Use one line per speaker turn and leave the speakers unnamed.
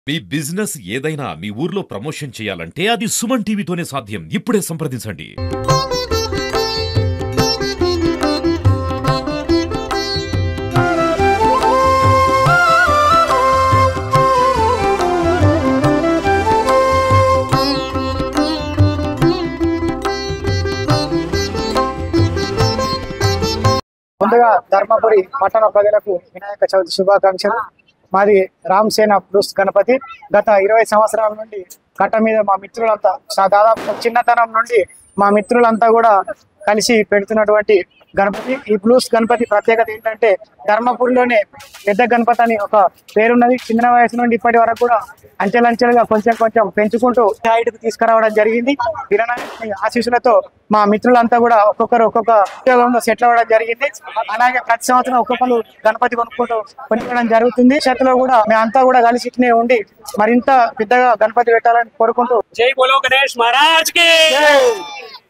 మీ business ఏదైనా మీ ఊర్లో promotion చేయాలంటే అది సుమన్ టీవీతోనే సాధ్యం ఇప్పుడే సంప్రదించండి
ముందుగా ధర్మపురి పట్టణ ప్రజలకు వినాయక చవితి శుభాకాంక్షలు మాది రామ్ సేన ప్లూస్ గణపతి గత ఇరవై సంవత్సరాల నుండి కట్ట మీద మా మిత్రులంతా సా- దాదాపు చిన్నతనం నుండి మా మిత్రులంతా కూడా కలిసి పెడుతున్నటువంటి గణపతి ఈ బ్లూస్ గణపతి ప్రత్యేకత ఏంటంటే ధర్మపురిలోనే పెద్ద గణపతి అని ఒక పేరున్నది చిన్న వయసు నుండి ఇప్పటి వరకు కూడా అంచెలంచెలుగా కొంచెం కొంచెం పెంచుకుంటూ హైట్కి తీసుకురావడం జరిగింది వినాయకుని ఆశీస్సులతో మా మిత్రులంతా కూడా ఒక్కొక్కరు ఒక్కొక్క ఉద్యోగంలో సెటిల్ అవ్వడం జరిగింది అలాగే ప్రతి సంవత్సరం ఒక్కొక్కరు గణపతి కొనుక్కుంటూ కొనుక్కోవడం జరుగుతుంది చేతిలో కూడా మేమంతా కూడా కలిసి ఇట్నే ఉండి మరింత పెద్దగా గణపతి పెట్టాలని కోరుకుంటూ
जय बोलो गणेश महाराज की